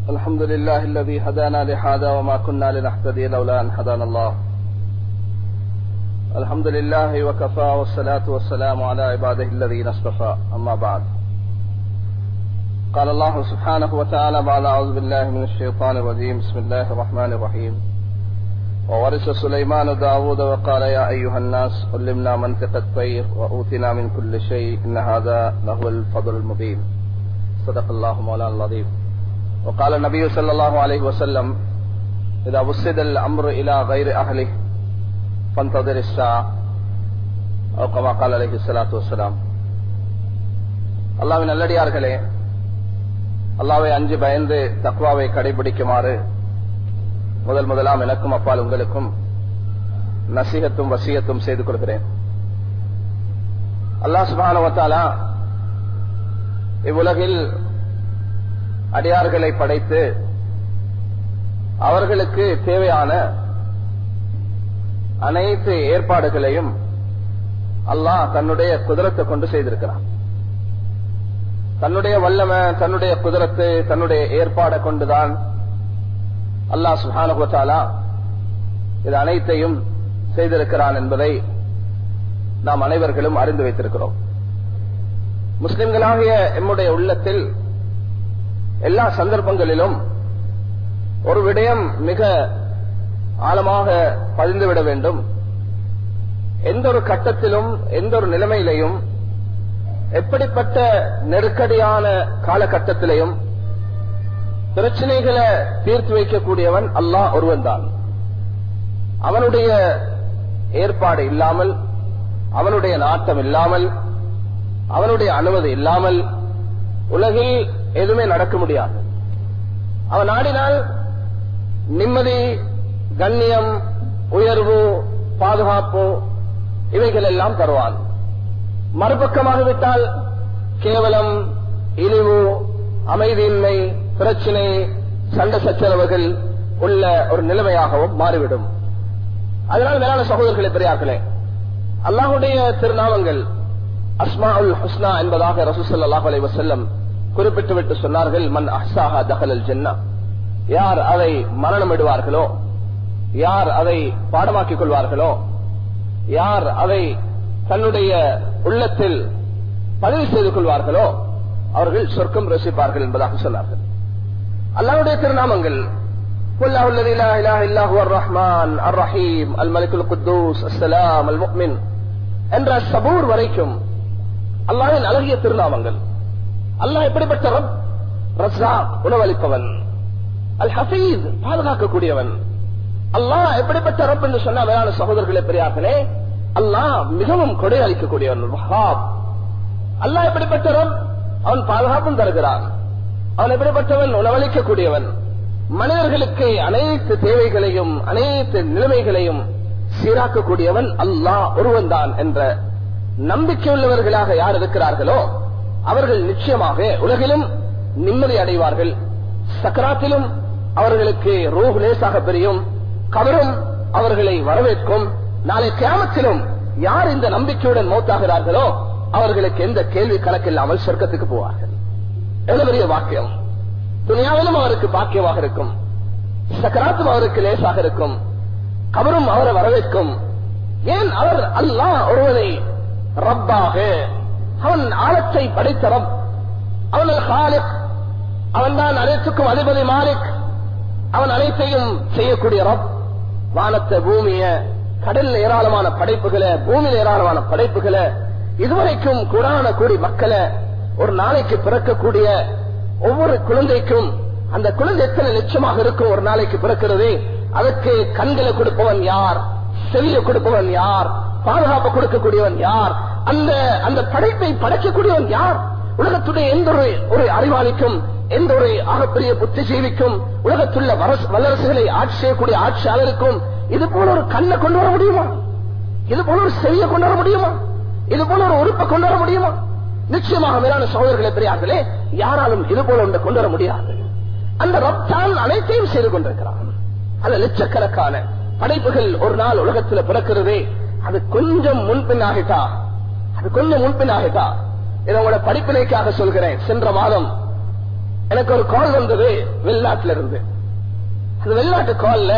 الحمد لله الذي هدانا لهذا وما كنا لنهتدي لولا أن هدانا الله الحمد لله وكفى والصلاة والسلام على عباده الذين اصطفى أما بعد قال الله سبحانه وتعالى بعد أعوذ بالله من الشيطان الرجيم بسم الله الرحمن الرحيم وورث سليمان داود وقال يا أيها الناس علمنا منطق الطير وأوتنا من كل شيء إن هذا لهو الفضل المبين صدق الله مولانا العظيم وقال النبي صلى الله عليه وسلم إذا وسد الأمر إلى غير أهله فانتظر الساعة أو كما قال عليه الصلاة والسلام அல்லாவின் நல்லடியார்களே அல்லாவை அஞ்சு பயந்து தக்வாவை கடைபிடிக்குமாறு முதல் முதலாம் எனக்கும் அப்பால் உங்களுக்கும் நசீகத்தும் வசியத்தும் செய்து கொடுக்கிறேன் அல்லாஹ் சுபானவத்தாலா இவ்வுலகில் அடியார்களை படைத்து அவர்களுக்கு தேவையான அனைத்து ஏற்பாடுகளையும் அல்லாஹ் தன்னுடைய குதிரத்தை கொண்டு செய்திருக்கிறான் தன்னுடைய வல்லமை தன்னுடைய குதிரத்து தன்னுடைய ஏற்பாடை கொண்டுதான் அல்லாஹ் சுஹானுகத்தாலா இது அனைத்தையும் செய்திருக்கிறான் என்பதை நாம் அனைவர்களும் அறிந்து வைத்திருக்கிறோம் முஸ்லிம்களாகிய எம்முடைய உள்ளத்தில் எல்லா சந்தர்ப்பங்களிலும் ஒரு விடயம் மிக ஆழமாக பதிந்துவிட வேண்டும் எந்த ஒரு கட்டத்திலும் எந்த ஒரு நிலைமையிலையும் எப்படிப்பட்ட நெருக்கடியான காலகட்டத்திலையும் பிரச்சனைகளை தீர்த்து வைக்கக்கூடியவன் அல்லாஹ் ஒருவன் தான் அவனுடைய ஏற்பாடு இல்லாமல் அவனுடைய நாட்டம் இல்லாமல் அவனுடைய அனுமதி இல்லாமல் உலகில் எதுவுமே நடக்க முடியாது அவன் நாடினால் நிம்மதி கண்ணியம் உயர்வு பாதுகாப்பு இவைகள் எல்லாம் தருவான் மறுபக்கமாக விட்டால் கேவலம் இழிவு அமைதியின்மை பிரச்சனை சண்டை சச்சரவுகள் உள்ள ஒரு நிலைமையாகவும் மாறிவிடும் அதனால் மேலான சகோதரர்களை பெரியார்களே அல்லாஹுடைய திருநாமங்கள் அஸ்மா உல் ஹுஸ்னா என்பதாக ரசூசல்லாஹ் அலை வசல்லம் குறிப்பிட்டு விட்டு சொன்னார்கள் மன் அஹ்சாஹா தகலல் ஜென்னா யார் அதை மரணமிடுவார்களோ யார் அதை பாடமாக்கிக் கொள்வார்களோ யார் அதை தன்னுடைய உள்ளத்தில் பதிவு செய்து கொள்வார்களோ அவர்கள் சொர்க்கம் ரசிப்பார்கள் என்பதாக சொன்னார்கள் அல்லாவுடைய திருநாமங்கள் ரஹ்மான் அர் ரஹீம் அல் மலிகுல் குத்தூஸ் அஸ்லாம் அல் முக்மின் என்ற சபூர் வரைக்கும் அல்லாவின் அழகிய திருநாமங்கள் அல்லாஹ் எப்படிப்பட்ட ரப் ரஸ்ஸாக் உணவளிப்பவன் அல் ஹபீஸ் பாதுகாக்கக்கூடியவன் அல்லாஹ் எப்படிப்பட்ட ரப் என்று சொன்ன வேளாண் சகோதரர்களே பெரியார்களே அல்லாஹ் மிகவும் கொடை அளிக்கக்கூடியவன் வஹாப் அல்லாஹ் எப்படிப்பட்ட ரப் அவன் பாதுகாப்பும் தருகிறான் அவன் எப்படிப்பட்டவன் உணவளிக்கக்கூடியவன் மனிதர்களுக்கு அனைத்து தேவைகளையும் அனைத்து நிலைமைகளையும் சீராக்கக்கூடியவன் அல்லாஹ் ஒருவன் தான் என்ற நம்பிக்கையுள்ளவர்களாக யார் இருக்கிறார்களோ அவர்கள் நிச்சயமாக உலகிலும் நிம்மதி அடைவார்கள் சக்கராத்திலும் அவர்களுக்கு ரூஹ் லேசாக பெரியும் கவரும் அவர்களை வரவேற்கும் நாளை கிராமத்திலும் யார் இந்த நம்பிக்கையுடன் மௌத்தாகிறார்களோ அவர்களுக்கு எந்த கேள்வி கணக்கில்லாமல் சொர்க்கத்துக்கு போவார்கள் எவ்வளவு பெரிய வாக்கியம் துணியாவிலும் அவருக்கு பாக்கியமாக இருக்கும் சக்கராத்தும் அவருக்கு லேசாக இருக்கும் கவரும் அவரை வரவேற்கும் ஏன் அவர் அல்லாஹ் ஒருவனை ரப்பாக அவன் ஆழத்தை படைத்த ரப் அவன் ஹாலிக் அவன் தான் அனைத்துக்கும் அதிபதி மாலிக் அவன் அனைத்தையும் செய்யக்கூடிய ரப் வானத்தை பூமிய கடல் ஏராளமான படைப்புகளை பூமியில் ஏராளமான படைப்புகளை இதுவரைக்கும் கூடான கூடி மக்களை ஒரு நாளைக்கு பிறக்கக்கூடிய ஒவ்வொரு குழந்தைக்கும் அந்த குழந்தை எத்தனை லட்சமாக இருக்கும் ஒரு நாளைக்கு பிறக்கிறது அதற்கு கண்களை கொடுப்பவன் யார் செவிய கொடுப்பவன் யார் பாதுகாப்பு கொடுக்கக்கூடியவன் யார் அந்த அந்த படைப்பை படைக்கக்கூடியவன் யார் உலகத்துடைய எந்த ஒரு ஒரு அறிவாளிக்கும் எந்த ஒரு ஆகப்பெரிய புத்திஜீவிக்கும் உலகத்துள்ள வல்லரசுகளை ஆட்சி செய்யக்கூடிய ஆட்சியாளருக்கும் இது போல ஒரு கண்ணை கொண்டு வர முடியுமா இது போல ஒரு செவியை கொண்டு வர முடியுமா இது போல ஒரு உறுப்பை கொண்டு வர முடியுமா நிச்சயமாக மேலான சகோதரர்களை பெரியார்களே யாராலும் இது போல ஒன்றை கொண்டு வர முடியாது அந்த ரப்தான் அனைத்தையும் செய்து கொண்டிருக்கிறான் அந்த லட்சக்கணக்கான படைப்புகள் ஒரு நாள் உலகத்தில் பிறக்கிறதே அது கொஞ்சம் முன்பின் ஆகிட்டா அது கொஞ்சம் முன்பின் ஆகிட்டா இதை உங்களோட படிப்பினைக்காக சொல்கிறேன் சென்ற மாதம் எனக்கு ஒரு கால் வந்தது வெளிநாட்டுல இருந்து அந்த வெளிநாட்டு கால்ல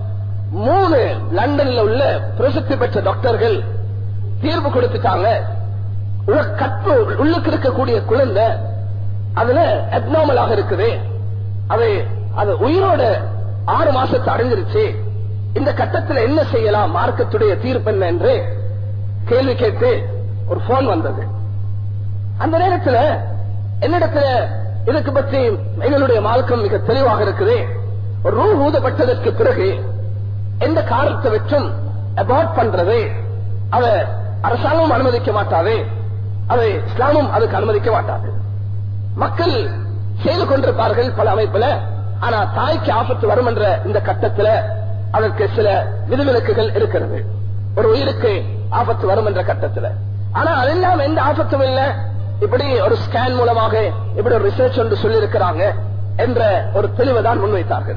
மூணு லண்டன்ல உள்ள பிரசித்தி பெற்ற டாக்டர்கள் தீர்வு கொடுத்துட்டாங்க உள்ள கற்பு உள்ளுக்கு இருக்கக்கூடிய குழந்தை அதுல அப்நார்மலாக இருக்குது அது அது உயிரோட ஆறு மாசத்தை அடைஞ்சிருச்சு இந்த கட்டத்தில் என்ன செய்யலாம் மார்க்கத்துடைய தீர்ப்பு என்ன என்று கேள்வி கேட்டு ஒரு போன் வந்தது அந்த நேரத்தில் என்னிடத்துல இதுக்கு பற்றி எங்களுடைய மார்க்கம் மிக தெளிவாக இருக்குது ஒரு ரூ ஊதப்பட்டதற்கு பிறகு எந்த காரணத்தை வச்சும் அபார்ட் பண்றது அத அரசாங்கமும் அனுமதிக்க மாட்டாது அதை இஸ்லாமும் அதுக்கு அனுமதிக்க மாட்டாது மக்கள் செய்து கொண்டிருப்பார்கள் பல அமைப்புல ஆனா தாய்க்கு ஆபத்து வரும் என்ற இந்த கட்டத்துல அதற்கு சில விதிவிலக்குகள் இருக்கிறது ஒரு உயிருக்கு ஆபத்து வரும் என்ற கட்டத்துல ஆனா அதெல்லாம் எந்த ஆபத்தும் இல்ல இப்படி ஒரு ஸ்கேன் மூலமாக இப்படி ஒரு ரிசர்ச் ஒன்று சொல்லியிருக்கிறாங்க என்ற ஒரு தெளிவை தான் முன்வைத்தார்கள்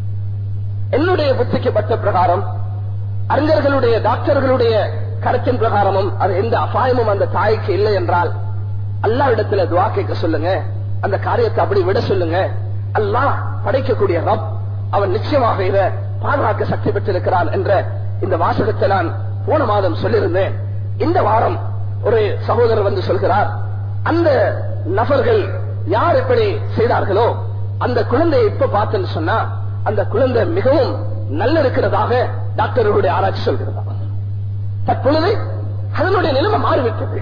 என்னுடைய புத்திக்கப்பட்ட பிரகாரம் அறிஞர்களுடைய டாக்டர்களுடைய கருத்தின் பிரகாரமும் அது எந்த அபாயமும் அந்த தாய்க்கு இல்லை என்றால் அல்லா இடத்துல துவா கேட்க சொல்லுங்க அந்த காரியத்தை அப்படி விட சொல்லுங்க அல்லாஹ் படைக்கக்கூடிய ரப் அவன் நிச்சயமாக இதை பாதுகாக்க சக்தி பெற்றிருக்கிறான் என்ற இந்த வாசகத்தை நான் போன மாதம் சொல்லியிருந்தேன் இந்த வாரம் ஒரு சகோதரர் வந்து சொல்கிறார் அந்த நபர்கள் யார் எப்படி செய்தார்களோ அந்த குழந்தையை இப்ப பார்த்தேன்னு சொன்னா அந்த குழந்தை மிகவும் நல்ல இருக்கிறதாக டாக்டர்களுடைய ஆராய்ச்சி சொல்கிறதா தற்பொழுது அதனுடைய நிலைமை மாறிவிட்டது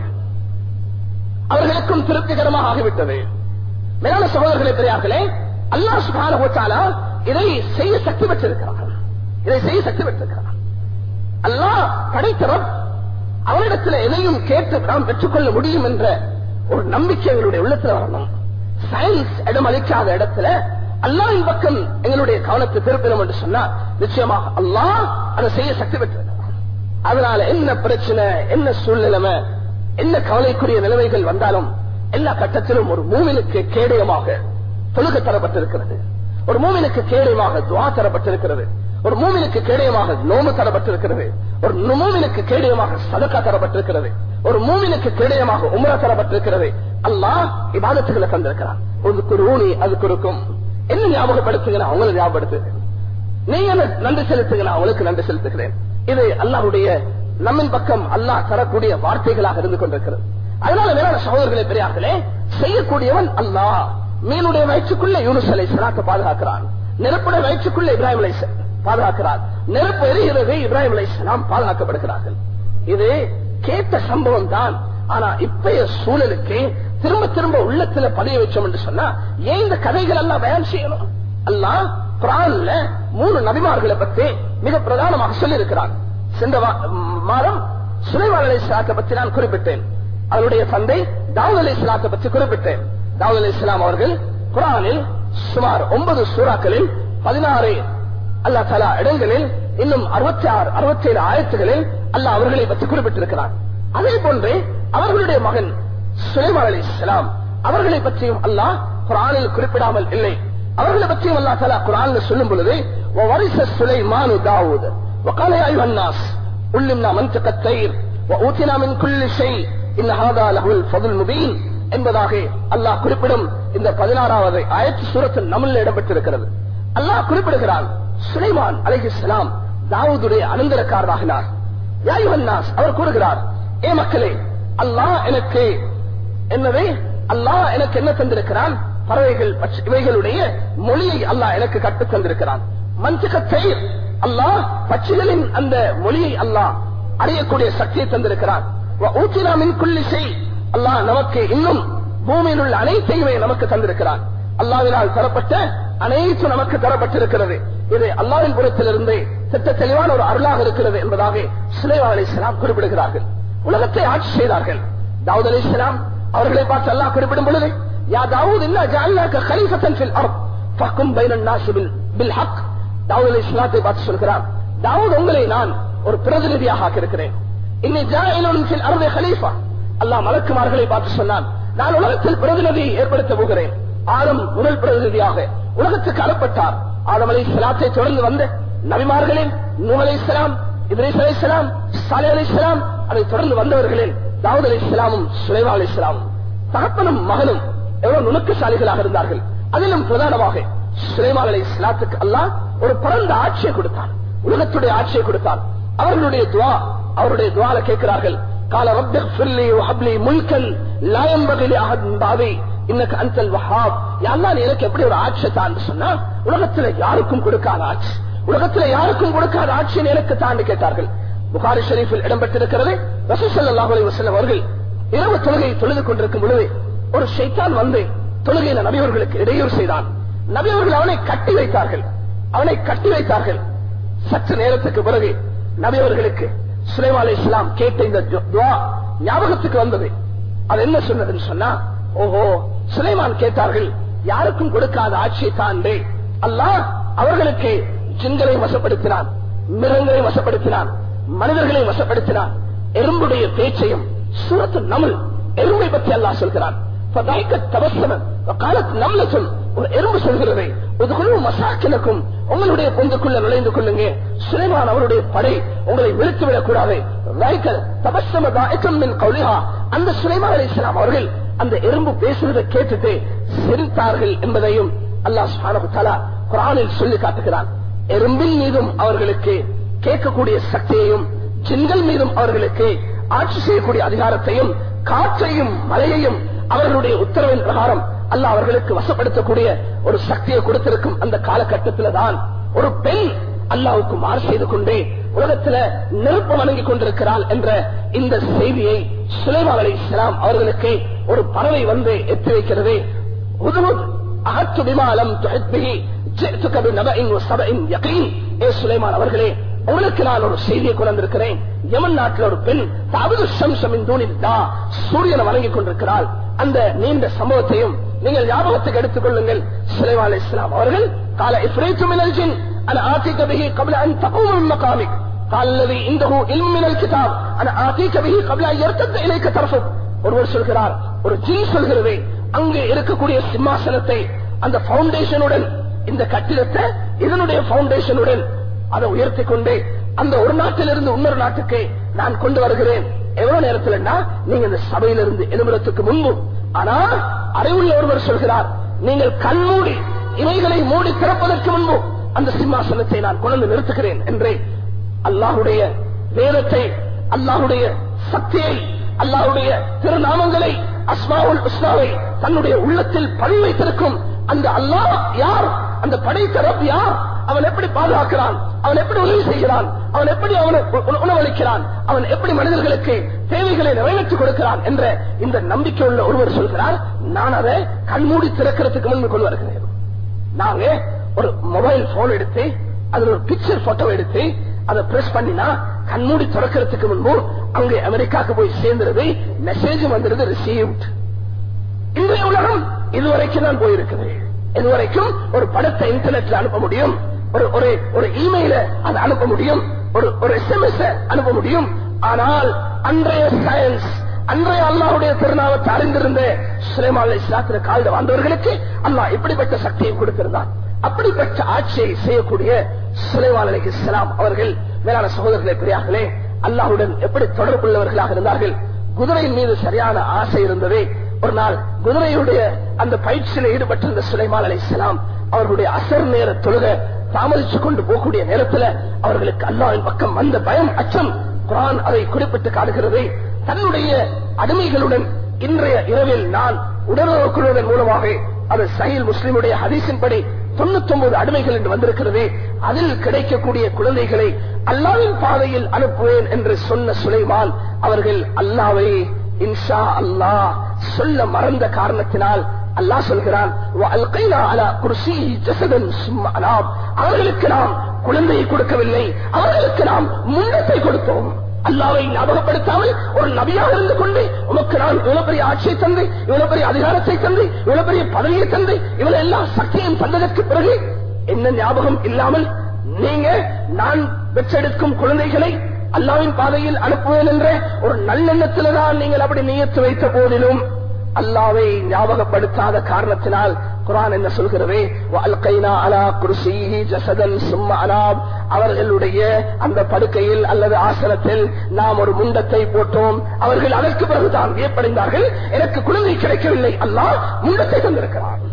அவர்களுக்கும் திருப்திகரமாக ஆகிவிட்டது மேலான சகோதரர்களே பெரியார்களே அல்லா சுகான போச்சாலா இதை செய்ய சக்தி பெற்றிருக்கிறார் இதை செய்ய சக்தி பெற்றிருக்கிறார் அல்லாஹ் படைத்தரம் அவரிடத்தில் எதையும் கேட்டு நாம் பெற்றுக்கொள்ள முடியும் என்ற ஒரு நம்பிக்கை எங்களுடைய உள்ளத்தில் வரணும் சயின்ஸ் இடம் அளிக்காத இடத்துல அல்லாஹின் பக்கம் எங்களுடைய கவனத்தை திருப்பினோம் என்று சொன்னா நிச்சயமாக அல்லாஹ் அதை செய்ய சக்தி பெற்றிருக்கிறார் அதனால என்ன பிரச்சனை என்ன சூழ்நிலைமை என்ன கவலைக்குரிய நிலைமைகள் வந்தாலும் எல்லா கட்டத்திலும் ஒரு மூவினுக்கு கேடயமாக தொழுக தரப்பட்டிருக்கிறது ஒரு மூவினுக்கு கேடயமாக துவா தரப்பட்டிருக்கிறது ஒரு மூவினுக்கு கேடயமாக நோம்பு தரப்பட்டிருக்கிறது ஒரு மூவினுக்கு கேடயமாக சதக்கா தரப்பட்டிருக்கிறது ஒரு மூவினுக்கு கேடயமாக உமரா தரப்பட்டிருக்கிறது அல்லாஹ் இபாதத்துகளை தந்திருக்கிறான் ஒரு குருணி அது கொடுக்கும் என்ன ஞாபகப்படுத்துங்க அவங்களை ஞாபகப்படுத்து நீங்க நன்றி செலுத்துங்க நான் அவங்களுக்கு நன்றி செலுத்துகிறேன் இது அல்லாஹுடைய நம்மின் பக்கம் அல்லாஹ் தரக்கூடிய வார்த்தைகளாக இருந்து கொண்டிருக்கிறது அதனால வேளாண் சகோதரர்களே பெரியார்களே செய்யக்கூடியவன் அல்லாஹ் மீனுடைய வயிற்றுக்குள்ள யூனுஸ் அலை சலாத்தை பாதுகாக்கிறான் நெருப்புடைய வயிற்றுக்குள்ள இப்ராஹிம் அலை பாதுகாக்கிறார் நெருப்பு எரிகிறது இப்ராஹிம் அலை சலாம் பாதுகாக்கப்படுகிறார்கள் இது கேட்ட சம்பவம் தான் ஆனா இப்பய சூழலுக்கு திரும்ப திரும்ப உள்ளத்துல பதிய வச்சோம் என்று சொன்னா ஏன் இந்த கதைகள் எல்லாம் பயன் செய்யணும் அல்லாஹ் குரான்ல மூணு நபிமார்களை பத்தி மிக பிரதானமாக சொல்லி இருக்கிறார் சென்ற மாதம் சுலைவான் அலை சலாத்தை பற்றி நான் குறிப்பிட்டேன் அவருடைய தந்தை தாவூத் அலி இஸ்லாத்தை பற்றி குறிப்பிட்டேன் தாவூத் அலி இஸ்லாம் அவர்கள் குரானில் சுமார் ஒன்பது சூறாக்களில் பதினாறு அல்லா தலா இடங்களில் இன்னும் அறுபத்தி ஆறு அறுபத்தி ஏழு ஆயிரத்துகளில் அல்லாஹ் அவர்களை பற்றி குறிப்பிட்டிருக்கிறார் அதே போன்று அவர்களுடைய மகன் சுலைமான் அலி இஸ்லாம் அவர்களை பற்றியும் அல்லாஹ் குரானில் குறிப்பிடாமல் இல்லை அவர்களை பற்றியும் அல்லா தலா குரான் சொல்லும் பொழுது وورث سليمان داود وقال يا ايها الناس علمنا منطق الطير واوتنا من كل شيء ان هذا له الفضل المبين என்பதாக அல்லாஹ் குறிப்பிடும் இந்த பதினாறாவது ஆயிரத்தி சூரத்தில் நம்மள இடம்பெற்றிருக்கிறது அல்லாஹ் குறிப்பிடுகிறான் சுலைமான் அலைஹிஸ்லாம் தாவூதுடைய அனந்தரக்காரராகினார் யாயுவன்னாஸ் அவர் கூறுகிறார் ஏ மக்களே அல்லாஹ் எனக்கு என்னவே அல்லாஹ் எனக்கு என்ன தந்திருக்கிறான் பறவைகள் இவைகளுடைய மொழியை அல்லாஹ் எனக்கு கற்றுத் தந்திருக்கிறான் மஞ்சக்கத்தை அல்லாஹ் பட்சிகளின் அந்த மொழியை அல்லாஹ் அறியக்கூடிய சக்தியை தந்திருக்கிறான் ஊற்றினாமின் குள்ளி செய் அல்லாஹ் நமக்கு இன்னும் பூமியில் உள்ள அனைத்தையுமே நமக்கு தந்திருக்கிறான் அல்லாவினால் தரப்பட்ட அனைத்து நமக்கு தரப்பட்டிருக்கிறது இது அல்லாவின் புறத்திலிருந்து திட்ட தெளிவான ஒரு அருளாக இருக்கிறது என்பதாக சுலைவா அலி இஸ்லாம் குறிப்பிடுகிறார்கள் உலகத்தை ஆட்சி செய்தார்கள் தாவூத் அலி இஸ்லாம் அவர்களை பார்த்து அல்லாஹ் குறிப்பிடும் பொழுது யா தாவூத் இல்ல ஜஅல்னாக கலீஃபத்தன் ஃபில் அர்த் ஃபஹ்கும் பைனன் நாஸ் பில் பில் ஹக் தாவூத் அலி இஸ்லாத்தை பார்த்து சொல்கிறார் தாவூத் உங்களை நான் ஒரு பிரதிநிதியாக ஆக்கியிருக்கிறேன் இன்னி ஜாயிலுன் ஃபில் அர்தி கலீஃபா அல்லாஹ் மலக்குமார்களை பார்த்து சொன்னான் நான் உலகத்தில் பிரதிநிதி ஏற்படுத்த போகிறேன் ஆதம் முதல் பிரதிநிதியாக உலகத்துக்கு அனுப்பட்டார் ஆதம் அலி இஸ்லாத்தை தொடர்ந்து வந்த நபிமார்களில் நூ அலி இஸ்லாம் இத்ரீஸ் அலி இஸ்லாம் சாலே அலி இஸ்லாம் அதை தொடர்ந்து வந்தவர்களில் தாவூத் அலி இஸ்லாமும் சுலைவா அலி இஸ்லாமும் தகப்பனும் மகனும் எவ்வளவு நுணுக்கசாலிகளாக இருந்தார்கள் அதிலும் பிரதானமாக சுலைமான் அலை இஸ்லாத்துக்கு அல்லாஹ் ஒரு பரந்த ஆட்சியை கொடுத்தான் உலகத்துடைய ஆட்சியை கொடுத்தான் அவர்களுடைய துவா அவருடைய துவால கேட்கிறார்கள் கால ரப்பி ஃபிர்லி வஹப்லி முல்கன் லா யன்பகி லி அஹத் மின் பாதி இன்னக அன்தல் வஹாப் யா அல்லாஹ் நீ எனக்கு எப்படி ஒரு ஆட்சி தான்னு சொன்னா உலகத்துல யாருக்கும் கொடுக்காத ஆட்சி உலகத்துல யாருக்கும் கொடுக்காத ஆட்சியை எனக்கு தாண்டி கேட்டார்கள் புகாரி ஷரீஃபில் இடம்பெற்றிருக்கிறது ரசூல் ஸல்லல்லாஹு அலைஹி வஸல்லம் அவர்கள் இரவு தொழுகை தொழுது கொண்டிருக்கும் பொழுது ஒரு ஷைத்தான் வந்து தொழுகையில நபியவர்களுக்கு இடையூறு செய்தான் நபியவர்கள் அவனை கட்டி வைத்தார்கள் அவனை கட்டி வைத்தார்கள் சற்று நேரத்துக்கு பிறகு நபியவர்களுக்கு சுலைமா அலை இஸ்லாம் கேட்ட இந்த து- துவா ஞாபகத்துக்கு வந்தது அது என்ன சொன்னதுன்னு சொன்னா ஓஹோ சுலைமான் கேட்டார்கள் யாருக்கும் கொடுக்காத ஆட்சியை தாண்டே அல்லாஹ் அவர்களுக்கு ஜின்களை வசப்படுத்தினான் மிருகங்களை வசப்படுத்தினான் மனிதர்களை வசப்படுத்தினான் எறும்புடைய பேச்சையும் சூரத்து நமல் எறும்பை பற்றி அல்லாஹ் சொல்கிறான் فضحكت تبسما وقالت نملة ஒரு எறும்பு சொல்கிறது ஒதுக்குழு மசாக்கினக்கும் உங்களுடைய பொந்துக்குள்ள நுழைந்து கொள்ளுங்க சுலைமான் அவருடைய படை உங்களை விழுத்து விடக்கூடாது தபசம தாயக்கம் மின் கௌலிஹா அந்த சுலைமான் அலி இஸ்லாம் அவர்கள் அந்த எறும்பு பேசுவதை கேட்டுட்டு சிரித்தார்கள் என்பதையும் அல்லாஹ் சுப்ஹானஹு வ தஆலா குர்ஆனில் சொல்லி காட்டுகிறான் எறும்பின் மீதும் அவர்களுக்கு கேட்கக்கூடிய சக்தியையும் ஜின்கள் மீதும் அவர்களுக்கு ஆட்சி செய்யக்கூடிய அதிகாரத்தையும் காற்றையும் மலையையும் அவர்களுடைய உத்தரவின் பிரகாரம் அல்லாஹ் அவர்களுக்கு வசப்படுத்தக்கூடிய ஒரு சக்தியை கொடுத்திருக்கும் அந்த காலகட்டத்தில் தான் ஒரு பெண் அல்லாவுக்கு மாறு செய்து கொண்டே உலகத்துல நெருப்பு வணங்கிக் கொண்டிருக்கிறாள் என்ற இந்த செய்தியை சுலைமான் அலை இஸ்லாம் அவர்களுக்கு ஒரு பறவை வந்து எத்தி வைக்கிறது ஹுதுஹுத் அகத்து விமாலம் துஹத்பிஹி ஜிஅ்துக பிநபஇன் வஸபஇன் யகீன் ஏ சுலைமான் அவர்களே உங்களுக்கு நான் ஒரு செய்தியை கொண்டிருக்கிறேன் யமன் நாட்டில் ஒரு பெண் தபது சம்சமின் தூணில்லா சூரியனை வணங்கிக் கொண்டிருக்கிறாள் அந்த நீண்ட சம்பவத்தையும் நீங்கள் ஞாபகத்துக்கு எடுத்துக் கொள்ளுங்கள் சுலைமான் அலைஹிஸ் ஸலாம் அவர்கள் கால இஃப்ரீத்து மினல் ஜின் அன ஆதிக பிஹி قبل ان تقوم من مقامك قال الذي عنده علم من الكتاب انا آتيك به قبل ان يرتد اليك طرفك ஒருவர் சொல்கிறார் ஒரு ஜின் சொல்கிறது அங்கே இருக்கக்கூடிய சிம்மாசனத்தை அந்த பவுண்டேஷனுடன் இந்த கட்டிடத்தை இதனுடைய பவுண்டேஷனுடன் அதை உயர்த்தி கொண்டு அந்த ஒரு நாட்டிலிருந்து இன்னொரு நாட்டுக்கு நான் கொண்டு வருகிறேன் எவ்வளவு நேரத்தில்னா நீங்க இந்த சபையிலிருந்து எழுபுறத்துக்கு முன்பு ஆனா அறிவுள்ள ஒருவர் சொல்கிறார் நீங்கள் கண்மூடி இவைகளை மூடி திறப்பதற்கு முன்பு அந்த சிம்மாசனத்தை நான் கொண்டு நிறுத்துகிறேன் என்றே அல்லாஹுடைய வேதத்தை அல்லாஹுடைய சக்தியை அல்லாஹுடைய திருநாமங்களை அஸ்மாவுல் உஸ்மாவை தன்னுடைய உள்ளத்தில் பதிவு வைத்திருக்கும் அந்த அல்லாஹ் யார் அந்த படைத்த ரப் யார் அவன் எப்படி பாதுகாக்கிறான் அவன் எப்படி உதவி செய்கிறான் அவன் எப்படி அவனை உ- உணவளிக்கிறான் அவன் எப்படி மனிதர்களுக்கு தேவைகளை நிறைவேற்றி கொடுக்கிறான் என்ற இந்த நம்பிக்கை உள்ள ஒருவர் சொல்கிறார் நான் அதை கண்மூடி திறக்கிறதுக்கு முன்பு கொண்டு வருகிறேன் நாங்க ஒரு மொபைல் போன் எடுத்து அதுல ஒரு பிக்சர் போட்டோ எடுத்து அதை பிரஸ் பண்ணினா கண்மூடி திறக்கிறதுக்கு முன்பு அங்கே அமெரிக்காக்கு போய் சேர்ந்துருது மெசேஜ் வந்துருது ரிசீவ்ட் இன்றைய உலகம் இதுவரைக்கும் தான் போயிருக்குது இதுவரைக்கும் ஒரு படத்தை இன்டர்நெட்ல அனுப்ப முடியும் ஒரு ஒரு ஒரு இமெயில அதை அனுப்ப முடியும் ஒரு ஒரு எஸ்எம்எஸ் அனுப்ப முடியும் ஆனால் அன்றைய சயின்ஸ் அன்றைய அல்லாஹ்வுடைய திருநாமத்தை அறிந்திருந்த சுலைமான் அலை இஸ்லாத்திர காலில் வாழ்ந்தவர்களுக்கு அல்லாஹ் இப்படிப்பட்ட சக்தியை கொடுத்திருந்தான் அப்படிப்பட்ட ஆட்சியை செய்யக்கூடிய சுலைமான் அலை இஸ்லாம் அவர்கள் மேலான சகோதரர்களே பெரியார்களே அல்லாஹுடன் எப்படி தொடர்புள்ளவர்களாக இருந்தார்கள் குதிரையின் மீது சரியான ஆசை இருந்ததே ஒரு நாள் குதிரையுடைய அந்த பயிற்சியில் ஈடுபட்டிருந்த சுலைமான் அலை இஸ்லாம் அவர்களுடைய அசர் நேர தொழுக தாமதிச்சு கொண்டு போகக்கூடிய நேரத்தில் அவர்களுக்கு அல்லாவின் பக்கம் வந்த பயம் அச்சம் குரான் அதை குறிப்பிட்டு காட்டுகிறது தன்னுடைய அடிமைகளுடன் இன்றைய இரவில் நான் உடலுறவுக்குழுவதன் மூலமாக அது சஹீல் முஸ்லிமுடைய ஹதீஸின்படி தொண்ணூத்தி ஒன்பது அடிமைகள் என்று வந்திருக்கிறது அதில் கிடைக்கக்கூடிய குழந்தைகளை அல்லாவின் பாதையில் அனுப்புவேன் என்று சொன்ன சுலைமான் அவர்கள் அல்லாவை இன்ஷா அல்லாஹ் சொல்ல மறந்த காரணத்தினால் அல்லாஹ் சொல்கிறான் "வஅல்கைனா அலா குர்சிஹி ஜஸதன் சும்ம அனாப்." அவர்களுக்கு நாம் குழந்தையை கொடுக்கவில்லை அவர்களுக்கு நாம் முன்னத்தை கொடுத்தோம் அல்லாவை ஞாபகப்படுத்தாமல் ஒரு நபியாக இருந்து கொண்டு உமக்கு நான் இவ்வளவு பெரிய ஆட்சியை தந்து இவ்வளவு பெரிய அதிகாரத்தை தந்து இவ்வளவு பெரிய பதவியை தந்து இவ்வளவு எல்லா சக்தியும் தந்ததற்கு பிறகு என்ன ஞாபகம் இல்லாமல் நீங்க நான் பெற்றெடுக்கும் குழந்தைகளை அல்லாவின் பாதையில் அனுப்புவேன் என்ற ஒரு நல்லெண்ணத்தில் தான் நீங்கள் அப்படி நியத்து வைத்த போதிலும் அல்லாவை ஞாபகப்படுத்தாத காரணத்தினால் குரான் என்ன சொல்கிறது "வஅல்கைனா அலா குர்சிஹி ஜஸதன் சும்ம அனாப்." அவர்களுடைய அந்த படுக்கையில் அல்லது ஆசனத்தில் நாம் ஒரு முண்டத்தை போட்டோம் அவர்கள் அதற்கு பிறகுதான் வியப்படைந்தார்கள் எனக்கு குழந்தை கிடைக்கவில்லை அல்லாஹ் முண்டத்தை தந்திருக்கிறான்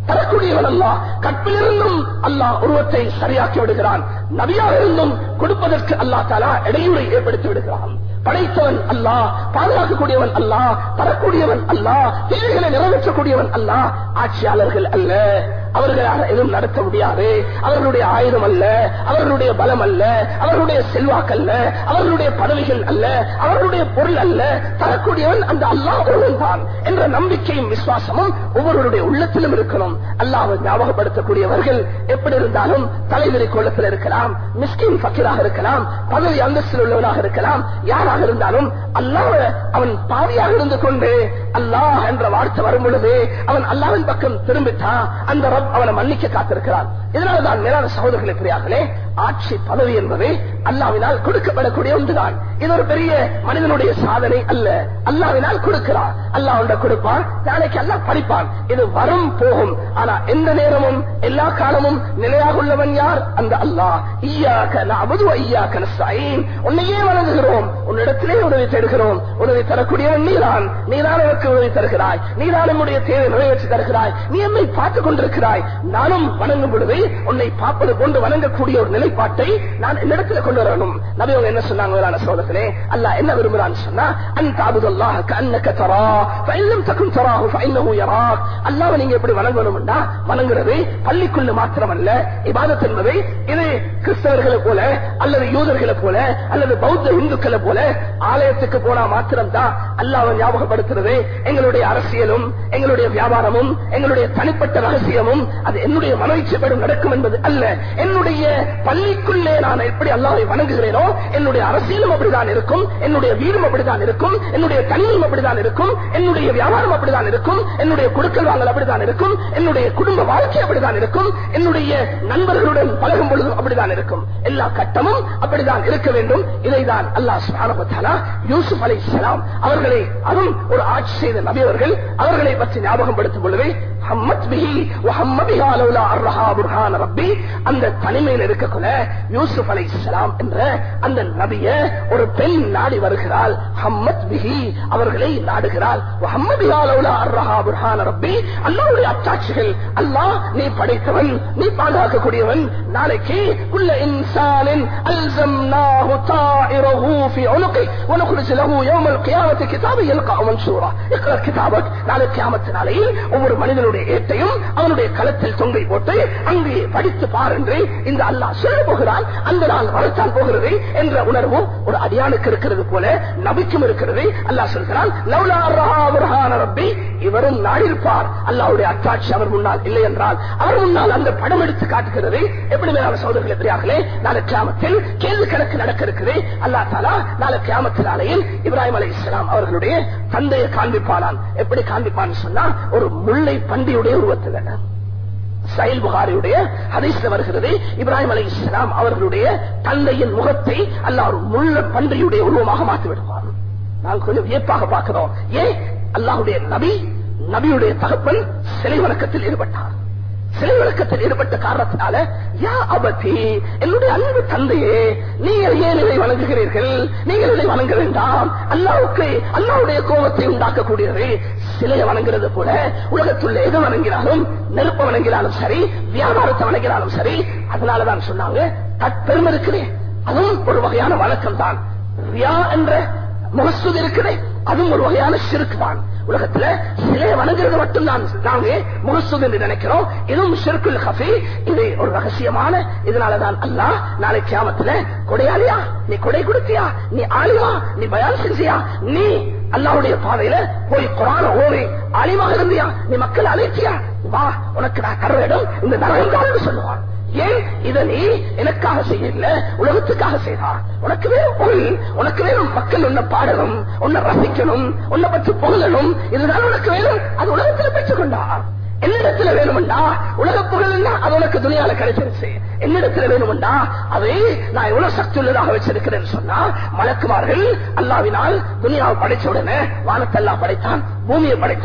தரக்கூடியவன் அல்ல கற்பிலிருந்தும் அல்லாஹ் உருவத்தை சரியாக்கி விடுகிறான் நபியாக இருந்தும் கொடுப்பதற்கு அல்லா தாலா இடையூறை ஏற்படுத்தி விடுகிறான் படைத்தவன் அல்லாஹ் பாதுகாக்கக்கூடியவன் அல்லாஹ் தரக்கூடியவன் அல்லாஹ் தேவைகளை நிறைவேற்றக்கூடியவன் அல்லாஹ் ஆட்சியாளர்கள் அல்ல அவர்களால் எதுவும் நடத்த முடியாது அவர்களுடைய ஆயுதம் அல்ல அவர்களுடைய பலம் அல்ல அவர்களுடைய செல்வாக்கல்ல அவர்களுடைய பதவிகள் அல்ல அவர்களுடைய பொருள் அல்ல தரக்கூடியவன் அந்த அல்லாஹ் ஒருவன் தான் என்ற நம்பிக்கையும் விசுவாசமும் ஒவ்வொருவருடைய உள்ளத்திலும் இருக்கணும் அல்லாஹ் ஞாபகப்படுத்தக்கூடியவர்கள் எப்படி இருந்தாலும் தலைவிரி கோலத்தில் இருக்கலாம் மிஸ்கின் ஃபக்கீராக இருக்கலாம் பதவி அந்தஸ்தில் உள்ளவனாக இருக்கலாம் யாராக இருந்தாலும் அல்லாஹ் அவன் பாவியாக இருந்து கொண்டு அல்லாஹ் என்ற வார்த்தை வரும் பொழுது அவன் அல்லாவின் பக்கம் திரும்பிட்டான் அந்த ரப் அவனை மன்னிக்க காத்திருக்கிறான் இதனால்தான் மேலான சகோதரர்களை பிரியார்களே ஆட்சி பதவி என்பது அல்லாவினால் கொடுக்கப்படக்கூடிய ஒன்றுதான் இது ஒரு பெரிய மனிதனுடைய சாதனை அல்ல அல்லாவினால் கொடுக்கிறான் அல்லாஹ் ஒன்றை கொடுப்பான் நாளைக்கு அல்லாஹ் படிப்பான் இது வரும் போகும் ஆனா எந்த நேரமும் எல்லா காலமும் நிலையாக உள்ளவன் யார் அந்த அல்லாஹ் ஈயாக்க நஅபுது வ ஈயாக்க நஸ்தஈன் உன்னையே வணங்குகிறோம் உன்னிடத்திலே உதவி தேடுகிறோம் உதவி தரக்கூடியவன் நீதான் நீதான் எனக்கு உதவி தருகிறாய் நீதான் நம்முடைய தேவை நிறைவேற்றி தருகிறாய் நீ என்னை பார்த்துக் கொண்டிருக்கிறாய் நானும் வணங்கும் பொழுது உன்னை பார்ப்பது கொண்டு வணங்கக்கூடிய ஒரு நிலைப்பாட்டை நான் என்னிடத்துல கொண்டு வரணும் நபி அவங்க என்ன சொன்னாங்க வேளாண் சோதத்திலே அல்லாஹ் என்ன விரும்புறான்னு சொன்னா அந்த அபுதல்லாஹ் கண்ணக்க தரா ஃபைல்லம் தக்கும் தராஹு ஃபைன்னஹு யராக் அல்லாஹ்வை நீங்க எப்படி வணங்கணும்னா வணங்குறது பள்ளிக்குள்ள மாத்திரமல்ல இபாதத் என்பது இது கிறிஸ்தவர்களை போல அல்லது யூதர்களை போல அல்லது பௌத்த இந்துக்களை போல ஆலயத்துக்கு போனா மாத்திரம் தான் அல்லாஹ் ஞாபகப்படுத்துறது எங்களுடைய அரசியலும் எங்களுடைய வியாபாரமும் எங்களுடைய தனிப்பட்ட ரகசியமும் அது என்னுடைய மனோச்சப்படும் நடக்கும் என்பது அல்ல என்னுடைய பள்ளிக்குள்ளே நான் எப்படி அல்லாஹை வணங்குகிறேனோ என்னுடைய அரசியலும் அப்படிதான் இருக்கும் என்னுடைய வீடும் அப்படிதான் இருக்கும் என்னுடைய தனியும் அப்படிதான் இருக்கும் என்னுடைய வியாபாரம் அப்படிதான் இருக்கும் என்னுடைய கொடுக்கல் வாங்கல் அப்படிதான் இருக்கும் என்னுடைய குடும்ப வாழ்க்கை அப்படிதான் இருக்கும் என்னுடைய நண்பர்களுடன் பழகும் பொழுதும் அப்படிதான் இருக்கும் எல்லா கட்டமும் அப்படிதான் இருக்க வேண்டும் இதைதான் அல்லாஹ் சுப்ஹானஹு வ தஆலா யூசுப் அலைஹிஸ்ஸலாம் அவர்களை அதுவும் ஒரு ஆட்சி செய்த நபி அவர்கள் அவர்களை பற்றி ஞாபகம் படுத்தும் பொழுது ஹம்மத் பிஹி வ ஹம்ம பிஹா லௌலா அர்ரஹா புர்ஹான ரப்பி அந்த தனிமையில் இருக்கக்குள்ள யூசுப் அலைஹிஸ்ஸலாம் என்ற அந்த நபிய ஒரு பெண் நாடி வருகிறாள் ஹம்மத் பிஹி அவர்களை நாடுகிறாள் வ ஹம்ம பிஹா லௌலா அர்ரஹா புர்ஹான ரப்பி அல்லாஹ்வுடைய அத்தாட்சிகள் அல்லாஹ் நீ படைத்தவன் நீ பாதுகாக்கக்கூடியவன் நாளைக்கு குல்ல இன்சானின் அல்சம்னாஹு தாயிரஹு ஃபி உனுகி ونخرج له يوم القيامة كتابا يلقى منشورا اقرأ كتابك நாளை கியாமத்து நாளையில் ஒவ்வொரு மனிதனுடைய ஏட்டையும் அவனுடைய களத்தில் தொங்கை போட்டு அங்கே படித்து பார் என்று இந்த அல்லாஹ் சொல்ல போகிறான் அந்த நாள் வரத்தான் போகிறது என்ற உணர்வு ஒரு அடியானுக்கு இருக்கிறது போல நபிக்கும் இருக்கிறது அல்லாஹ் சொல்கிறான் லவ்லா ரஹா புர்ஹான ரப்பி இவரும் நாடிருப்பார் அல்லாஹ்வுடைய அத்தாட்சி அவர் முன்னால் இல்லை என்றால் அவர் முன்னால் அந்த படம் எடுத்து காட்டுகிறது எப்படி மேலான சோதர்கள் எப்படியாகலே நாளை கியாமத்தில் கேள்வி கணக்கு நடக்க இருக்குது அல்லாஹ் தாலா நாளை கியாமத்து நாளையில் இப்ராஹிம் அலை இஸ்லாம் அவர்களுடைய தந்தையை காண்பிப்பானான் எப்படி காண்பிப்பான்னு சொன்னா ஒரு முல்லை பண்டியுடைய உருவத்தில் சயில் புகாரியுடைய ஹதீஸ்ல வருகிறது இப்ராஹிம் அலை இஸ்லாம் அவர்களுடைய தந்தையின் முகத்தை அல்லாஹ் ஒரு முள்ள பன்றியுடைய உருவமாக மாற்றி விடுவார் நாங்கள் கொஞ்சம் வியப்பாக பார்க்கிறோம் ஏன் அல்லாஹுடைய நபி நபியுடைய தகப்பன் சிலை வணக்கத்தில் ஈடுபட்டார் சிலை வழக்கத்தில் ஈடுபட்ட காரணத்தினால யா அபதி என்னுடைய அன்பு தந்தையே நீங்கள் ஏன் இதை வணங்குகிறீர்கள் நீங்கள் இதை வணங்க வேண்டாம் அல்லாவுக்கு அல்லாவுடைய கோபத்தை உண்டாக்கக்கூடியது சிலையை வணங்குறது போல உலகத்துள்ள எது வணங்கினாலும் நெருப்ப வணங்கினாலும் சரி வியாபாரத்தை வணங்கினாலும் சரி அதனாலதான் சொன்னாங்க தற்பெருமை இருக்கிறேன் அதுவும் ஒரு வகையான வழக்கம் தான் ரியா என்ற முகஸ்துதி இருக்கிறேன் அதுவும் ஒரு வகையான சிறுக்கு தான் உலகத்துல சிலையை வணங்குறது மட்டும் தான் நாங்க முகஸ்துதி என்று நினைக்கிறோம் இதுவும் சிறுக்குல் ஹஃபி இது ஒரு ரகசியமான இதனாலதான் அல்லாஹ் நாளை கியாமத்துல கொடையாளியா நீ கொடை கொடுத்தியா நீ ஆலிமா நீ பயான் செஞ்சியா நீ அல்லாவுடைய பாதையில போய் குரான ஓடி ஆலிமாக இருந்தியா நீ மக்களை அழைச்சியா வா உனக்கு நான் தர இடம் இந்த நரகம் தான் சொல்லுவான் ஏன் இத நீ எனக்காக செய்யல உலகத்துக்காக செய்தார் உனக்கு வேணும் புகழ் உனக்கு வேணும் மக்கள் உன்னை பாடணும் உன்னை ரசிக்கணும் உன்னை பற்றி புகழணும் இதுதான் உனக்கு வேணும் அது உலகத்துல பெற்றுக் கொண்டார் என்னிடத்துல வேணும்டா உலக புகழ்னா அது உனக்கு துணியால கிடைச்சிருச்சு என்னிடத்துல வேணும்டா அதை நான் எவ்வளவு சக்தி உள்ளதாக வச்சிருக்கிறேன்னு சொன்னா மலக்குமார்கள் அல்லாவினால் துணியாவை படைச்ச உடனே வானத்தெல்லாம் படைத்தான் பூமியை படைத்தான்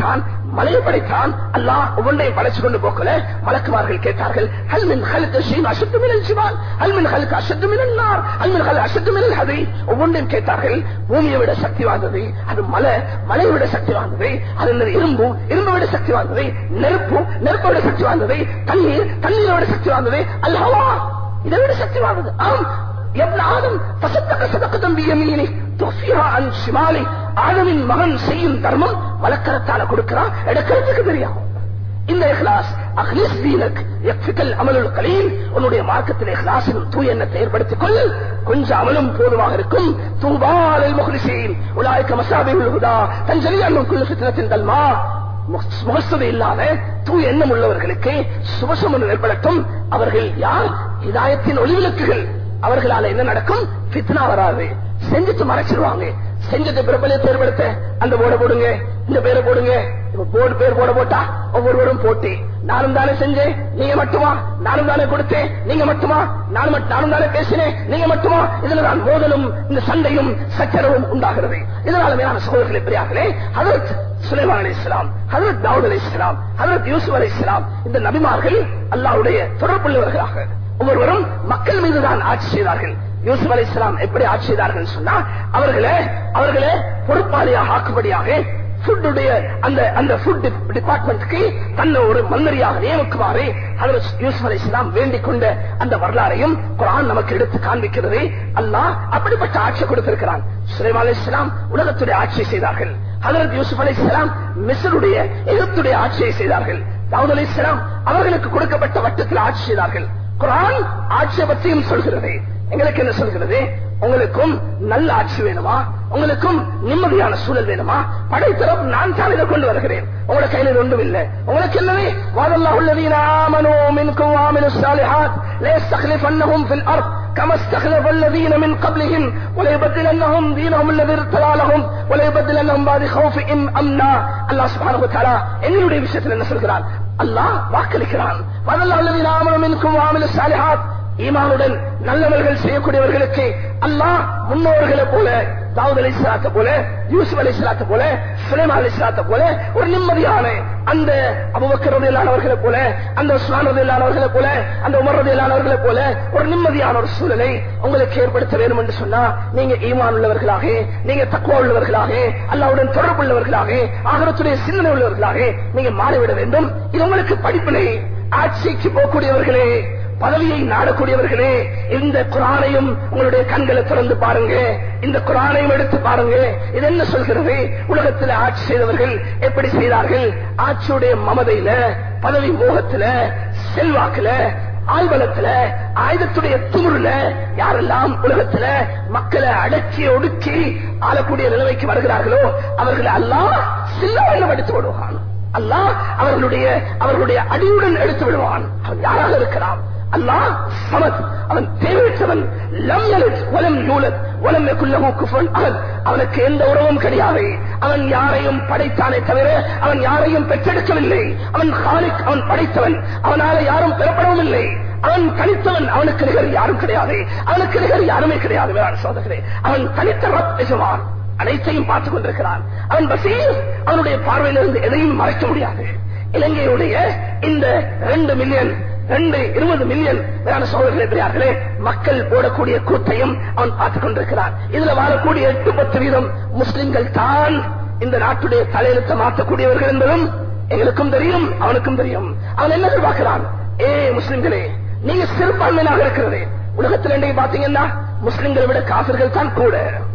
மலையை படைத்தான் அல்லாஹ் ஒவ்வொன்றையும் படைச்சு கொண்டு போக்கல மலக்குமார்கள் கேட்டார்கள் ஹல் மின் ஹலுக்கு ஷீன் அஷத்து மினல் ஜிபால் ஹல் மின் ஹலுக்கு அஷத்து மினல் நார் ஹல் மின் ஹல் அஷத்து மினல் ஹதி ஒவ்வொன்றையும் கேட்டார்கள் பூமியை விட சக்தி வாய்ந்தது அது மலை மலையை விட சக்தி வாய்ந்தது அது என்னது இரும்பு இரும்பை விட சக்தி வாய்ந்தது நெருப்பு நெருப்பை விட சக்தி வாய்ந்தது தண்ணீர் தண்ணீரை விட சக்தி வாய்ந்தது அல்லவா இதை விட சக்தி வாய்ந்தது ஆம் ابن ஆதம் فصدق صدقة بيمينه تخفيها عن شماله ஆதமின் மகன் செய்யும் தர்மம் வழக்கரத்தால கொடுக்கிறான் எடுக்கிறதுக்கு தெரியும் இந்த இஹ்லாஸ் அஹ்லிஸ் தீனக் யக்ஃபிகல் அமலுல் கலீல் உன்னுடைய மார்க்கத்தில் இஹ்லாஸின் தூய எண்ணத்தை ஏற்படுத்திக் கொள் கொஞ்சம் அமலும் போதுமாக இருக்கும் தூபால் முஹ்லிசீன் உலாய்க்க மசாபிஹுல் ஹுதா தஞ்சலி அன்னும் குல்லு ஃபித்னத்தின் தல்மா முகஸ்துதை இல்லாத தூய எண்ணம் உள்ளவர்களுக்கு சுபசமன் ஏற்படட்டும் அவர்கள் யார் இதாயத்தின் ஒளிவிளக்குகள் அவர்களால என்ன நடக்கும் பித்னா வராது செஞ்சுட்டு மறைச்சிருவாங்க செஞ்சது பிரபலத்தை ஏற்படுத்த அந்த போர்டை போடுங்க இந்த பேரை போடுங்க இப்ப போர்டு பேர் போட போட்டா ஒவ்வொருவரும் போட்டி நானும் தானே செஞ்சேன் நீங்க மட்டுமா நானும் தானே கொடுத்தேன் நீங்க மட்டுமா நானும் மட்- நானும் தானே பேசினேன் நீங்க மட்டுமா இதுல நான் மோதலும் இந்த சண்டையும் சச்சரவும் உண்டாகிறது இதனால மேலான சகோதரர்களே பெரியார்களே ஹதரத் சுலைமான் அலி இஸ்லாம் ஹதரத் தாவூத் அலி இஸ்லாம் ஹதரத் யூசுப் அலி இஸ்லாம் இந்த நபிமார்கள் அல்லாவுடைய தொடர்புள்ளவர்களாக ஒவ்வொருவரும் மக்கள் மீதுதான் ஆட்சி செய்தார்கள் யூசுப் அலி இஸ்லாம் எப்படி ஆட்சி செய்தார்கள் சொன்னா அவர்களே அவர்களே பொறுப்பாளியாக ஆக்கும்படியாக ஃபுட்டுடைய அந்த அந்த ஃபுட் டிபார்ட்மெண்ட்க்கு தன்னை ஒரு மன்னரியாக நியமிக்குமாறு அதில் யூசுப் அலி இஸ்லாம் வேண்டிக் கொண்ட அந்த வரலாறையும் குரான் நமக்கு எடுத்து காண்பிக்கிறது அல்லாஹ் அப்படிப்பட்ட ஆட்சி கொடுத்திருக்கிறான் சுலைமான் அலி இஸ்லாம் உலகத்துடைய ஆட்சியை செய்தார்கள் ஹதரத் யூசுப் அலி இஸ்லாம் மிஸ்ருடைய எகிப்துடைய ஆட்சியை செய்தார்கள் தாவூத் அலி இஸ்லாம் அவர்களுக்கு கொடுக்கப்பட்ட வட்டத்தில் ஆட்சி செய்தார்கள் குரான் ஆட்சியை பற்றியும் சொல்கிறது எங்களுக்கு என்ன சொல்கிறது உங்களுக்கும் நல்ல ஆட்சி வேணுமா உங்களுக்கும் நிம்மதியான சூழல் வேணுமா படைத்தரப்பு நான் தான் இதை கொண்டு வருகிறேன் உங்களோட கையில இது ஒன்றும் இல்லை உங்களுக்கு என்னவே வாதல்லா உள்ளதீன ஆமனோ மின்கும் ஆமினு சாலிஹாத் லே استخلفنهم في الارض كما استخلف الذين من قبلهم وليبدلنهم دينهم الذي ارتضى لهم وليبدلنهم بعد خوفهم امنا الله سبحانه وتعالى எங்களுடைய விஷயத்தில் என்ன சொல்கிறான் அல்லாஹ் வாக்களிக்கிறான் வதல்லா உள்ளதீன ஆமனோ மின்கும் ஆமினு சாலிஹாத் ஈமானுடன் நல்லவர்கள் செய்யக்கூடியவர்களுக்கு அல்லாஹ் முன்னோர்களை போல தாவூத் அலி இஸ்லாத்தை போல யூசுப் அலி இஸ்லாத்தை போல சுலைமா அலி இஸ்லாத்தை போல ஒரு நிம்மதியான அந்த அபுபக்கரதையிலானவர்களை போல அந்த உஸ்மானதையிலானவர்களை போல அந்த உமரதையிலானவர்களை போல ஒரு நிம்மதியான ஒரு சூழலை உங்களுக்கு ஏற்படுத்த வேண்டும் என்று சொன்னா நீங்க ஈமான் உள்ளவர்களாக நீங்க தக்குவா உள்ளவர்களாக அல்லாவுடன் தொடர்பு உள்ளவர்களாக ஆகரத்துடைய சிந்தனை உள்ளவர்களாக நீங்க மாறிவிட வேண்டும் இது உங்களுக்கு படிப்பினை ஆட்சிக்கு போகக்கூடியவர்களே பதவியை நாடக்கூடியவர்களே இந்த குரானையும் உங்களுடைய கண்களை திறந்து பாருங்க இந்த குரானையும் எடுத்து பாருங்க இது என்ன சொல்கிறது உலகத்தில் ஆட்சி செய்தவர்கள் எப்படி செய்தார்கள் ஆட்சியுடைய மமதையில பதவி மோகத்துல செல்வாக்குல ஆழ்வலத்துல ஆயுதத்துடைய துமுறுல யாரெல்லாம் உலகத்துல மக்களை அடக்கி ஒடுக்கி ஆளக்கூடிய நிலைமைக்கு வருகிறார்களோ அவர்களை அல்லாஹ் சில்லவண்ணம் எடுத்து விடுவான் அல்லாஹ் அவர்களுடைய அவர்களுடைய அடியுடன் எடுத்து விடுவான் அவன் யாராக இருக்கிறான் அல்லாஹ் சமத் அவன் தேவையற்றவன் லம் யலித் வலம் யூலத் வலம் யகுல் லஹு குஃபுவன் அஹத் அவனுக்கு எந்த உறவும் கிடையாது அவன் யாரையும் படைத்தானே தவிர அவன் யாரையும் பெற்றெடுக்கவில்லை அவன் காலிக் அவன் படைத்தவன் அவனால யாரும் பெறப்படவும் இல்லை அவன் தனித்தவன் அவனுக்கு நிகர் யாரும் கிடையாது அவனுக்கு நிகர் யாருமே கிடையாது வேளாண் சோதகரே அவன் தனித்த ரப் எஜமான் அனைத்தையும் பார்த்துக் கொண்டிருக்கிறான் அவன் பசீர் அவனுடைய பார்வையிலிருந்து எதையும் மறைக்க முடியாது இலங்கையுடைய இந்த ரெண்டு மில்லியன் ரெண்டு இருபது மில்லியன் வேளாண் சோதர்களே பெரியார்களே மக்கள் போடக்கூடிய கூத்தையும் அவன் பார்த்துக் கொண்டிருக்கிறான் இதுல வாழக்கூடிய எட்டு பத்து வீதம் முஸ்லிம்கள் தான் இந்த நாட்டுடைய தலையெழுத்தை மாற்றக்கூடியவர்கள் என்பதும் எங்களுக்கும் தெரியும் அவனுக்கும் தெரியும் அவன் என்ன எதிர்பார்க்கிறான் ஏ முஸ்லிம்களே நீங்க சிறுபான்மையினாக இருக்கிறது உலகத்தில் இன்றைக்கு பாத்தீங்கன்னா முஸ்லிம்களை விட காசர்கள் தான் கூட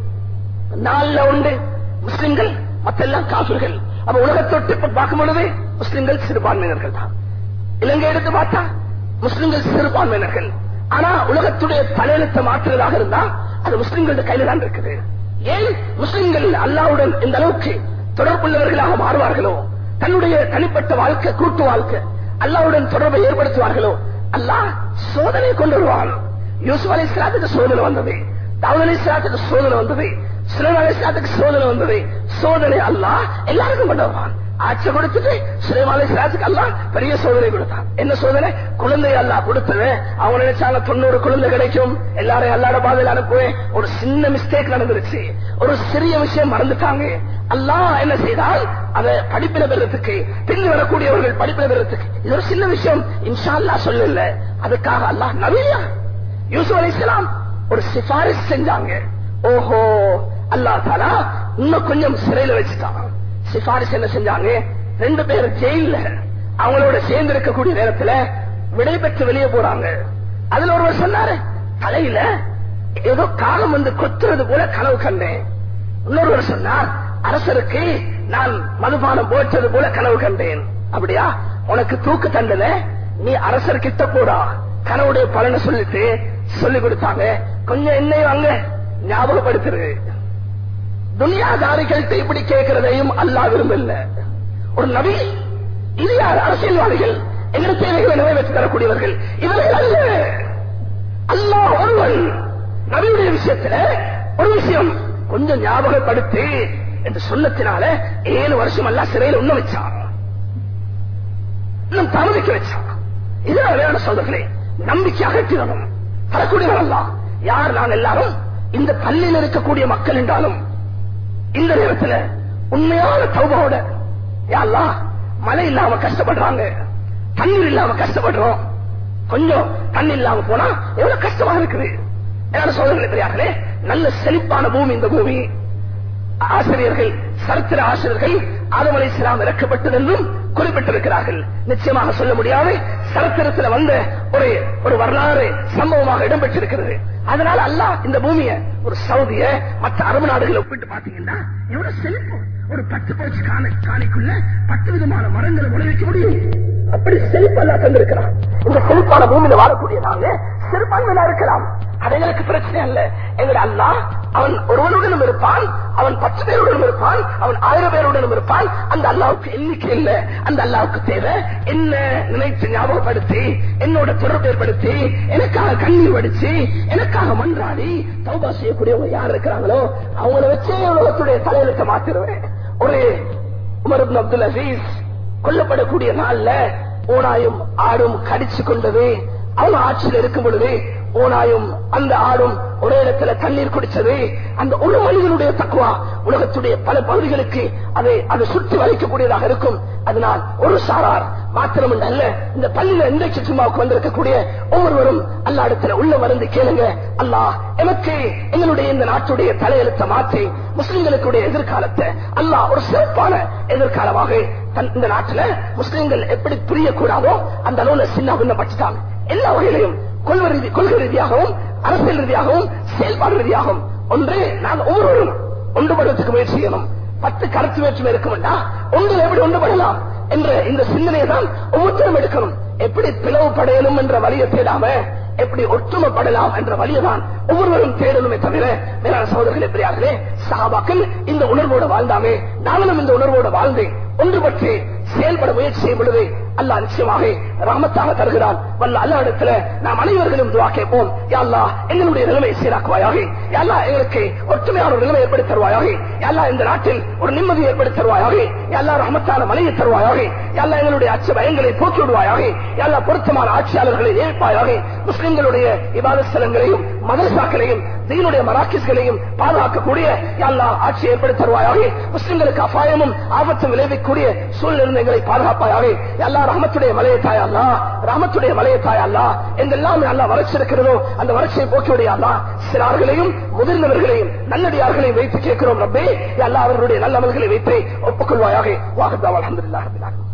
நாலுல உண்டு முஸ்லிம்கள் மத்தெல்லாம் காசுர்கள் அப்ப உலகத்தொட்டு இப்ப பார்க்கும் பொழுது முஸ்லிம்கள் சிறுபான்மையினர்கள் தான் இலங்கை எடுத்து பார்த்தா முஸ்லிம்கள் சிறுபான்மையினர்கள் ஆனா உலகத்துடைய தலையெழுத்தை மாற்றுவதாக இருந்தா அது முஸ்லிம்களுடைய கையில தான் இருக்குது ஏன் முஸ்லிம்கள் அல்லாவுடன் இந்த அளவுக்கு தொடர்புள்ளவர்களாக மாறுவார்களோ தன்னுடைய தனிப்பட்ட வாழ்க்கை கூட்டு வாழ்க்கை அல்லாவுடன் தொடர்பை ஏற்படுத்துவார்களோ அல்லாஹ் சோதனை கொண்டு வருவான் யூசுப் அலி இஸ்லாத்துக்கு சோதனை வந்தது தாவூத் அலி இஸ்லாத்துக்கு சோதனை வந்தது சுலைமான் அலி இஸ்லாத்துக்கு சோதனை வந்தது சோதனை அல்லாஹ் எல்லாருக்கும் கொண்டு வருவான் ஆட்சி கொடுத்துட்டு சுலைமாலை சிராஜுக்கு அல்லா பெரிய சோதனை கொடுத்தான் என்ன சோதனை குழந்தை அல்லா கொடுத்தது அவங்க நினைச்சாங்க தொண்ணூறு குழந்தை கிடைக்கும் எல்லாரையும் அல்லாட பாதையில் அனுப்புவேன் ஒரு சின்ன மிஸ்டேக் நடந்துருச்சு ஒரு சிறிய விஷயம் மறந்துட்டாங்க அல்லாஹ் என்ன செய்தால் அதை படிப்பின பெறத்துக்கு பின் வரக்கூடியவர்கள் படிப்பின பெறத்துக்கு இது ஒரு சின்ன விஷயம் இன்ஷா அல்லா சொல்லல அதுக்காக அல்லாஹ் நவீனா யூசுப் அலிஸ்லாம் ஒரு சிபாரிசு செஞ்சாங்க ஓஹோ அல்லா தாலா இன்னும் கொஞ்சம் சிறையில வச்சுட்டான் சிபாரிசு என்ன செஞ்சாங்க ரெண்டு பேர் ஜெயில அவங்களோட சேர்ந்து இருக்கக்கூடிய நேரத்துல விடை பெற்று வெளியே போறாங்க அதுல ஒருவர் சொன்னாரு தலையில ஏதோ காலம் வந்து கொத்துறது போல கனவு கண்டேன் இன்னொருவர் சொன்னார் அரசருக்கு நான் மதுபானம் போற்றது போல கனவு கண்டேன் அப்படியா உனக்கு தூக்கு தண்டனை நீ அரசர் கிட்ட போடா கனவுடைய பலனை சொல்லிட்டு சொல்லி கொடுத்தாங்க கொஞ்சம் என்னையும் அங்க ஞாபகப்படுத்துரு துனியாதாரிகள் இப்படி கேட்கிறதையும் அல்லா விரும்பல ஒரு நபி இது யார் அரசியல்வாதிகள் எங்கள் தேவைகளை நிறைவேற்றி தரக்கூடியவர்கள் இவர்கள் அல்ல அல்லாஹ் ஒருவன் நபியுடைய விஷயத்துல ஒரு விஷயம் கொஞ்சம் ஞாபகப்படுத்தி என்று சொன்னத்தினால ஏழு வருஷம் அல்ல சிறையில் உண்ண வச்சான் இன்னும் தாமதிக்க வச்சான் இதனால வேற சொல்றீங்களே நம்பிக்கை அகற்றிடணும் தரக்கூடியவன் அல்ல யார் நான் எல்லாரும் இந்த பள்ளியில் இருக்கக்கூடிய மக்கள் என்றாலும் இந்த நேரத்தில் உண்மையான தௌபாவோட யாழ்லா மழை இல்லாம கஷ்டப்படுறாங்க தண்ணீர் இல்லாம கஷ்டப்படுறோம் கொஞ்சம் தண்ணி இல்லாம போனா எவ்வளவு கஷ்டமா இருக்குது என்ன சோதனை பெரியார்களே நல்ல செழிப்பான பூமி இந்த பூமி ஆசிரியர்கள் சரித்திர ஆசிரியர்கள் ஆதமலை இஸ்லாம் இறக்கப்பட்டது என்றும் குறிப்பிட்டிருக்கிறார்கள் நிச்சயமாக சொல்ல முடியாது சரித்திரத்தில் வந்த ஒரு ஒரு வரலாறு சம்பவமாக இடம்பெற்றிருக்கிறது அதனால அல்லாஹ் இந்த பூமியை ஒரு சவுதிய மற்ற அரபு நாடுகளை ஒப்பிட்டு பாத்தீங்கன்னா எவ்வளவு செழிப்பு ஒரு பத்து போச்சு காணி காணிக்குள்ள பத்து விதமான மரங்களை விளைவிக்க முடியும் அப்படி செழிப்பெல்லாம் தந்திருக்கிறான் இந்த செழிப்பான பூமியில வாழக்கூடிய நாங்க சிறுபான்மையில இருக்கலாம் அது எங்களுக்கு பிரச்சனை அல்ல எங்க அல்லா அவன் ஒருவனுடனும் இருப்பான் அவன் பத்து பேருடனும் இருப்பான் அவன் ஆயிரம் பேருடனும் இருப்பான் அந்த அல்லாவுக்கு எண்ணிக்கை இல்ல அந்த அல்லாவுக்கு தேவை என்ன நினைத்து ஞாபகப்படுத்தி என்னோட தொடர்பு ஏற்படுத்தி எனக்காக கண்ணீர் வடிச்சு எனக்காக மன்றாடி தௌபா செய்யக்கூடியவங்க யார் இருக்கிறாங்களோ அவங்கள வச்சே உலகத்துடைய தலையெழுத்த மாத்திருவேன் ஒரு உமர் அப்துல் அசீஸ் கொல்லப்படக்கூடிய நாள்ல ஓனாயும் ஆடும் கடிச்சு கொண்டது அவங்க ஆட்சியில் இருக்கும் பொழுது ஓனாயும் அந்த ஆடும் ஒரே இடத்துல தண்ணீர் குடிச்சது அந்த ஒரு மனிதனுடைய தக்குவா உலகத்துடைய பல பகுதிகளுக்கு அதை அதை சுற்றி வளைக்கக்கூடியதாக இருக்கும் அதனால் ஒரு சாரார் மாத்திரம் அல்ல இந்த பள்ளியில இன்றைக்கு சும்மாவுக்கு வந்திருக்கக்கூடிய ஒவ்வொருவரும் அல்லா இடத்துல உள்ள மருந்து கேளுங்க அல்லாஹ் எனக்கு எங்களுடைய இந்த நாட்டுடைய தலையெழுத்த மாற்றி முஸ்லிம்களுடைய எதிர்காலத்தை அல்லாஹ் ஒரு சிறப்பான எதிர்காலமாக இந்த நாட்டுல முஸ்லிம்கள் எப்படி புரியக்கூடாதோ அந்த அளவுல சின்ன பின்ன பட்டுட்டாங்க எல்லா வகையிலையும் கொள்கை ரீதி கொள்கை ரீதியாகவும் அரசியல் ரீதியாகவும் செயல்பாடு ரீதியாகவும் ஒன்று நாங்கள் ஒவ்வொருவரும் ஒன்றுபடுவதற்கு முயற்சி செய்யணும் பத்து கருத்து வேற்றுமை இருக்கும்னா ஒன்றில் எப்படி ஒன்றுபடலாம் என்ற இந்த சிந்தனையை தான் ஒவ்வொருத்தரும் எடுக்கணும் எப்படி பிளவு படையணும் என்ற வழியை தேடாம எப்படி ஒற்றுமைப்படலாம் என்ற வழியை தான் ஒவ்வொருவரும் தேடணுமே தவிர மேலான சகோதரர்களே பெரியார்களே சகாபாக்கள் இந்த உணர்வோடு வாழ்ந்தாமே நாங்களும் இந்த உணர்வோடு வாழ்ந்தேன் ஒன்றுபட்டு செயல்பட முயற்சி செய்யும் பொழுது அல்லா நிச்சயமாக ரமத்தாக தருகிறான் வல்ல அல்ல இடத்துல நாம் அனைவர்களும் துவா கேட்போம் யாழ்லா எங்களுடைய நிலைமையை சீராக்குவாயாக யாழ்லா எங்களுக்கு ஒற்றுமையான ஒரு நிலைமை ஏற்படுத்தி தருவாயாக யாழ்லா இந்த நாட்டில் ஒரு நிம்மதியை ஏற்படுத்தி தருவாயாக யாழ்லா ரமத்தான மலையை தருவாயாக யாழ்லா எங்களுடைய அச்ச பயங்களை போக்கி விடுவாயாக யாழ்லா பொருத்தமான ஆட்சியாளர்களை நியமிப்பாயாக முஸ்லிம்களுடைய விவாத ஸ்தலங்களையும் மதரசாக்களையும் தீனுடைய மராக்கிஸ்களையும் பாதுகாக்கக்கூடிய யாழ்லா ஆட்சி ஏற்படுத்தி தருவாயாக முஸ்லிம்களுக்கு அபாயமும் ஆபத்தும் விளைவிக்கக்கூடிய சூழ்நிலை எங்களை பாதுகாப்பாயாக எல்லா ரஹமத்துடைய மலையை தாயல்லா ரஹமத்துடைய மலையை தாயல்லா எங்கெல்லாம் அல்லா வறட்சிருக்கிறதோ அந்த வறட்சியை போக்கியுடைய அல்லா சிறார்களையும் முதிர்ந்தவர்களையும் நல்லடியார்களையும் வைத்து கேட்கிறோம் ரப்பே எல்லா அவர்களுடைய நல்லவர்களை வைத்து ஒப்புக்கொள்வாயாக வாகத்தா அலமதுல்லா